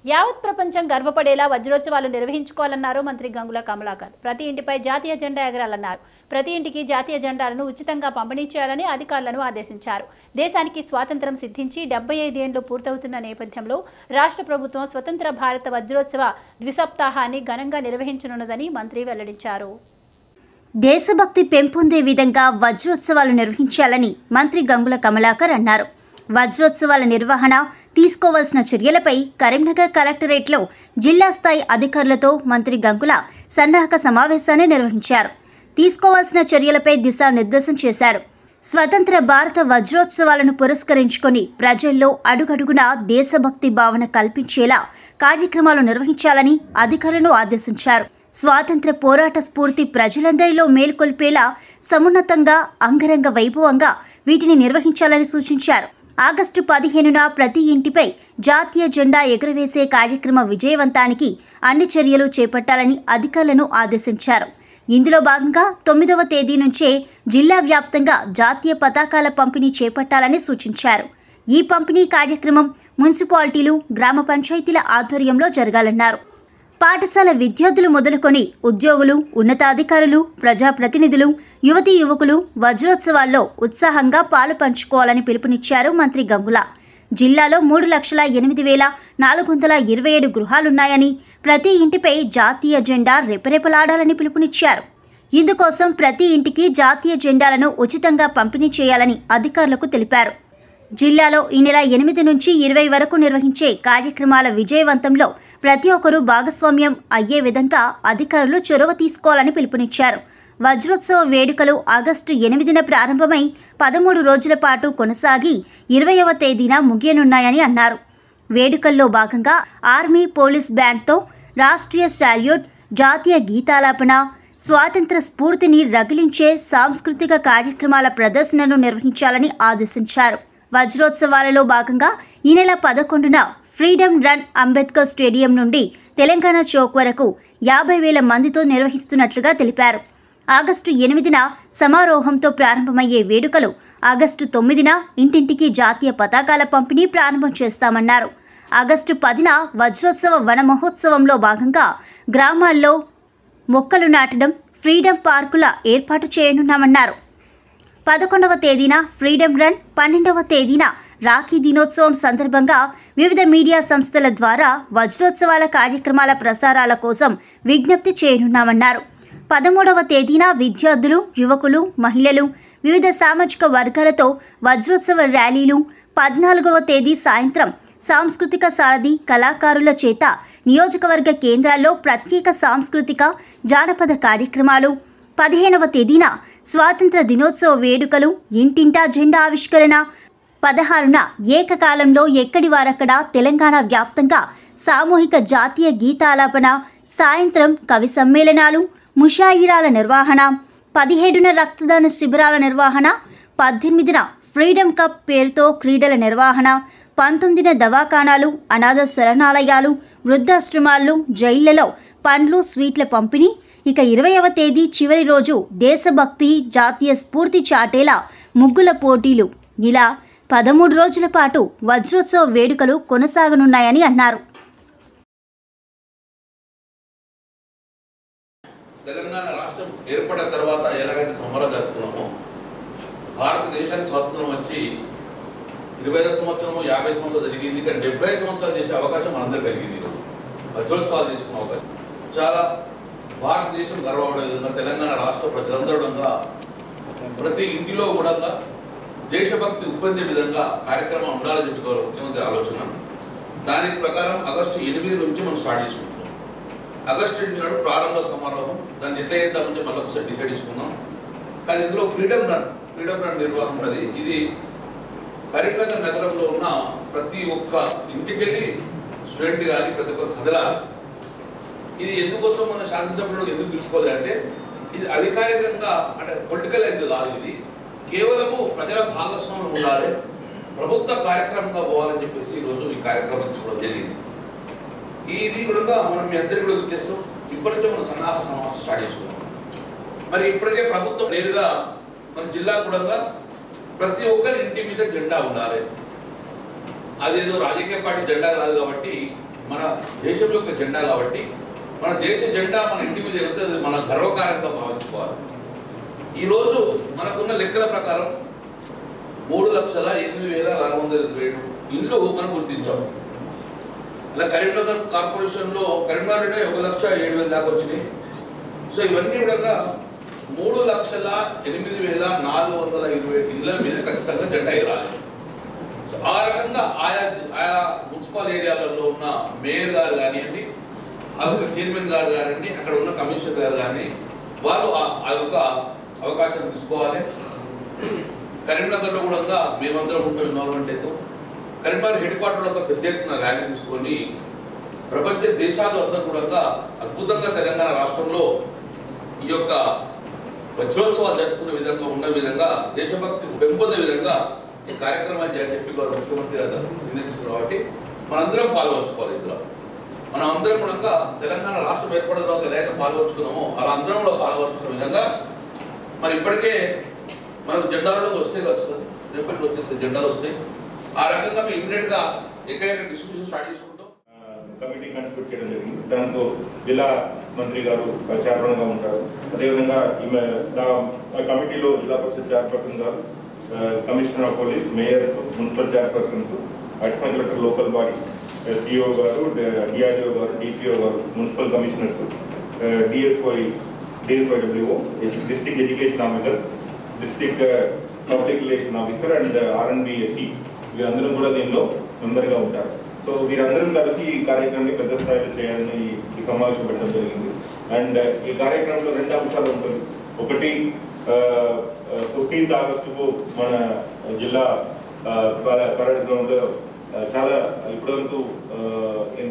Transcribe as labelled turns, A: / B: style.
A: యావత్ ప్రపంచం గర్వపడేలా వజ్రోత్సవాలు నిర్వహించుకోవాలన్నారు మంత్రి గంగుల కమలాకర్ ప్రతి ఇంటిపై జాతీయ జెండా ఎగరాలన్నారు ప్రతి ఇంటికి జాతీయ జెండాలను ఉచితంగా పంపిణీ చేయాలని అధికారులను ఆదేశించారు దేశానికి స్వాతంత్రం సిద్ధించి డెబ్బై ఐదేండ్లు పూర్తవుతున్న నేపథ్యంలో రాష్ట్ర ప్రభుత్వం స్వతంత్ర భారత వజ్రోత్సవ ద్విసప్తాహాన్ని ఘనంగా నిర్వహించనున్నదని మంత్రి వెల్లడించారు
B: దేశభక్తి పెంపొందే విధంగా వజ్రోత్సవాలు నిర్వహించాలని మంత్రి గంగుల కమలాకర్ అన్నారు వజ్రోత్సవాల నిర్వహణ తీసుకోవాల్సిన చర్యలపై కరీంనగర్ కలెక్టరేట్లో జిల్లా స్థాయి అధికారులతో మంత్రి గంగుల సన్నాహక సమావేశాన్ని నిర్వహించారు తీసుకోవాల్సిన చర్యలపై దిశానిర్దేశం చేశారు స్వతంత్ర భారత వజ్రోత్సవాలను పురస్కరించుకొని ప్రజల్లో అడుగడుగునా దేశభక్తి భావన కల్పించేలా కార్యక్రమాలు నిర్వహించాలని అధికారులను ఆదేశించారు స్వాతంత్ర పోరాట స్ఫూర్తి ప్రజలందరిలో మేల్కొల్పేలా సమున్నతంగా అంగరంగ వైభవంగా వీటిని నిర్వహించాలని సూచించారు ఆగస్టు పదిహేనున ప్రతి ఇంటిపై జాతీయ జెండా ఎగురవేసే కార్యక్రమ విజయవంతానికి అన్ని చర్యలు చేపట్టాలని అధికారులను ఆదేశించారు ఇందులో భాగంగా తొమ్మిదవ తేదీ నుంచే జిల్లా వ్యాప్తంగా జాతీయ పతాకాల పంపిణీ చేపట్టాలని సూచించారు ఈ పంపిణీ కార్యక్రమం మున్సిపాలిటీలు గ్రామ పంచాయతీల ఆధ్వర్యంలో జరగాలన్నారు పాఠశాల విద్యార్థులు మొదలుకొని ఉద్యోగులు ఉన్నతాధికారులు ప్రజాప్రతినిధులు యువతీ యువకులు వజ్రోత్సవాల్లో ఉత్సాహంగా పాలు పంచుకోవాలని పిలుపునిచ్చారు మంత్రి గంగుల జిల్లాలో మూడు లక్షల ఎనిమిది వేల నాలుగు వందల ఇరవై ఏడు గృహాలున్నాయని ప్రతి ఇంటిపై జాతీయ జెండా రెపరెపలాడాలని పిలుపునిచ్చారు ఇందుకోసం ప్రతి ఇంటికి జాతీయ జెండాలను ఉచితంగా పంపిణీ చేయాలని అధికారులకు తెలిపారు జిల్లాలో ఈ నెల ఎనిమిది నుంచి ఇరవై వరకు నిర్వహించే కార్యక్రమాల విజయవంతంలో ప్రతి ఒక్కరూ భాగస్వామ్యం అయ్యే విధంగా అధికారులు చొరవ తీసుకోవాలని పిలుపునిచ్చారు వజ్రోత్సవ వేడుకలు ఆగస్టు ఎనిమిదిన ప్రారంభమై పదమూడు రోజుల పాటు కొనసాగి ఇరవైవ తేదీన ముగియనున్నాయని అన్నారు వేడుకల్లో భాగంగా ఆర్మీ పోలీస్ బ్యాండ్తో రాష్ట్రీయ శాల్యూట్ జాతీయ గీతాలాపన స్వాతంత్ర స్ఫూర్తిని రగిలించే సాంస్కృతిక కార్యక్రమాల ప్రదర్శనను నిర్వహించాలని ఆదేశించారు వజ్రోత్సవాలలో భాగంగా ఈ నెల పదకొండున ఫ్రీడమ్ రన్ అంబేద్కర్ స్టేడియం నుండి తెలంగాణ చౌక్ వరకు యాభై వేల మందితో నిర్వహిస్తున్నట్లుగా తెలిపారు ఆగస్టు ఎనిమిదిన సమారోహంతో ప్రారంభమయ్యే వేడుకలు ఆగస్టు తొమ్మిదిన ఇంటింటికి జాతీయ పతాకాల పంపిణీ ప్రారంభం చేస్తామన్నారు ఆగస్టు పదిన వజ్రోత్సవ వన మహోత్సవంలో భాగంగా గ్రామాల్లో మొక్కలు నాటడం ఫ్రీడమ్ పార్కుల ఏర్పాటు చేయనున్నామన్నారు పదకొండవ తేదీన ఫ్రీడమ్ రన్ పన్నెండవ తేదీన రాఖీ దినోత్సవం సందర్భంగా వివిధ మీడియా సంస్థల ద్వారా వజ్రోత్సవాల కార్యక్రమాల ప్రసారాల కోసం విజ్ఞప్తి చేయనున్నామన్నారు పదమూడవ తేదీన విద్యార్థులు యువకులు మహిళలు వివిధ సామాజిక వర్గాలతో వజ్రోత్సవ ర్యాలీలు పద్నాలుగవ తేదీ సాయంత్రం సాంస్కృతిక సారథి కళాకారుల చేత నియోజకవర్గ కేంద్రాల్లో ప్రత్యేక సాంస్కృతిక జానపద కార్యక్రమాలు పదిహేనవ తేదీన స్వాతంత్ర దినోత్సవ వేడుకలు ఇంటింటా జెండా ఆవిష్కరణ పదహారున ఏకకాలంలో ఎక్కడి వారక్కడ తెలంగాణ వ్యాప్తంగా సామూహిక జాతీయ గీతాలాపన సాయంత్రం కవి సమ్మేళనాలు ముషాయిరాల నిర్వహణ పదిహేడున రక్తదాన శిబిరాల నిర్వహణ పద్దెనిమిదిన ఫ్రీడమ్ కప్ పేరుతో క్రీడల నిర్వహణ పంతొమ్మిదిన దవాఖానాలు అనాథ శరణాలయాలు వృద్ధాశ్రమాలు జైళ్లలో పండ్లు స్వీట్ల పంపిణీ ఇక ఇరవైవ తేదీ చివరి రోజు దేశభక్తి జాతీయ స్ఫూర్తి చాటేలా ముగ్గుల పోటీలు ఇలా పదమూడు రోజుల పాటు వజ్రోత్సవ వేడుకలు కొనసాగనున్నాయని అన్నారు
C: తెలంగాణ రాష్ట్రం ఏర్పడిన తర్వాత ఎలాగైతే సంబరం జరుపుకున్నామో భారతదేశానికి స్వాతంత్రం వచ్చి ఇరవై ఐదు సంవత్సరము యాభై సంవత్సరాలు జరిగింది కానీ డెబ్బై ఐదు సంవత్సరాలు చేసే అవకాశం మనందరూ కలిగింది ఈరోజు వజ్రోత్సవాలు చేసుకునే అవకాశం చాలా భారతదేశం గర్వపడే విధంగా తెలంగాణ రాష్ట్ర ప్రజలందరూ కూడా ప్రతి ఇంటిలో కూడా దేశభక్తి ఉప్పొందే విధంగా కార్యక్రమం ఉండాలని చెప్పి గౌరవ ముఖ్యమంత్రి ఆలోచన దాని ప్రకారం ఆగస్టు ఎనిమిది నుంచి మనం స్టార్ట్ చేసుకుంటున్నాం ఆగస్టు ఎనిమిది నాడు ప్రారంభ సమారోహం దాన్ని ఎట్లా చేద్దామంటే మళ్ళీ ఒకసారి డిసైడ్ చేసుకున్నాం కానీ ఇందులో ఫ్రీడమ్ రన్ ఫ్రీడమ్ రన్ నిర్వహణ ఉన్నది ఇది కరీంనగర్ నగరంలో ఉన్న ప్రతి ఒక్క ఇంటికి వెళ్ళి స్టూడెంట్ కానీ ప్రతి ఒక్క కదలాలి ఇది ఎందుకోసం మన శాసనసభ్యుడు ఎందుకు పిలుచుకోలేదు అంటే ఇది అధికారికంగా అంటే పొలిటికల్ అయితే కాదు ఇది కేవలము ప్రజల భాగస్వామ్యం ఉండాలి ప్రభుత్వ కార్యక్రమంగా పోవాలని చెప్పేసి ఈరోజు ఈ కార్యక్రమం చూడడం జరిగింది ఇది కూడా మనం మీ అందరికీ కూడా ఇచ్చేస్తాం ఇప్పటికే మనం సన్నాహ సమావేశం స్టార్ట్ చేసుకున్నాం మరి ఇప్పటికే ప్రభుత్వం నేరుగా మన జిల్లా కూడా ప్రతి ఒక్కరి ఇంటి మీద జెండా ఉండాలి అదేదో రాజకీయ పార్టీ జెండా కాదు కాబట్టి మన దేశం యొక్క జెండా కాబట్టి మన దేశ జెండా మన ఇంటి మీద ఎగిరితే అది మన గర్వకారంగా భావించుకోవాలి ఈరోజు మనకున్న లెక్కల ప్రకారం మూడు లక్షల ఎనిమిది వేల నాలుగు వందల ఇరవై ఏడు ఇళ్ళు మనం గుర్తించాం అలా కరీంనగర్ కార్పొరేషన్లో కరీంనగర్లోనే ఒక లక్ష ఏడు వేల దాకా వచ్చినాయి సో ఇవన్నీ కూడా మూడు లక్షల ఎనిమిది వేల నాలుగు వందల ఇరవై ఏడు ఇళ్ళ మీద ఖచ్చితంగా జెండా ఎగరాలి సో ఆ రకంగా ఆయా ఆయా మున్సిపల్ ఏరియాలలో ఉన్న మేయర్ గారు కానివ్వండి ఆ యొక్క చైర్మన్ గారు కానివ్వండి అక్కడ ఉన్న కమిషనర్ గారు కానీ వాళ్ళు ఆ ఆ యొక్క అవకాశం తీసుకోవాలి కరీంనగర్లో కూడా మేమందరం ఉంటాం ఇన్వాల్వ్మెంట్ అయితే కరీంనగర్ హెడ్ క్వార్టర్లో ఒక పెద్ద ఎత్తున ర్యాలీ తీసుకొని ప్రపంచ దేశాలు అంతా కూడా అద్భుతంగా తెలంగాణ రాష్ట్రంలో ఈ యొక్క వజ్రోత్సవాలు జరుపుకునే విధంగా ఉన్న విధంగా దేశభక్తి పెంపొందే విధంగా ఈ కార్యక్రమాలు చేయాలని చెప్పి గౌరవ ముఖ్యమంత్రి గారు నిర్ణయించుకున్నారు కాబట్టి మనందరం పాల్గొంచుకోవాలి ఇందులో మనం అందరం కూడా తెలంగాణ రాష్ట్రం ఏర్పడిన తర్వాత ఎలాగ పాల్గొంచుకున్నామో అలా అందరం కూడా పాల్గొంచుకునే విధంగా మరి ఇప్పటికే మనకు జెండాలు వస్తాయి కదా సార్ రేపటి వచ్చేస్తాయి జెండాలు వస్తాయి ఆ రకంగా మేము ఇమ్మీడియట్ గా ఎక్కడెక్కడ డిస్ట్రిబ్యూషన్ స్టార్ట్ చేసుకుంటాం
D: కమిటీ కాన్స్టిట్యూట్ చేయడం జరిగింది దాంట్లో జిల్లా మంత్రి గారు చైర్మన్ గా ఉంటారు అదేవిధంగా ఈమె దా- ఆ కమిటీలో జిల్లా పరిషత్ చైర్పర్సన్ గారు ఆ, commissioner of police mayors municipal chairpersons additional collector local body CO గారు డిఆర్డిఓ గారు డిపిఓ గారు municipal commissioners DSO DSOWO district education officer district public relation officer and RNBSC వీరందరూ కూడా దీనిలో మెంబర్గా ఉంటారు సో వీరందరం కలిసి ఈ కార్యక్రమాన్ని పెద్ద స్థాయిలో చేయాలని ఈ- ఈ సమావేశం పెట్టడం జరిగింది అండ్ ఈ కార్యక్రమంలో రెండు అంశాలు ఉంటుంది ఒకటి ఫిఫ్టీన్త్ ఆగస్టుకు మన జిల్లా ఆ, పర- పర్యటనలో ఆ, చాలా ఇప్పటివరకు ఆ,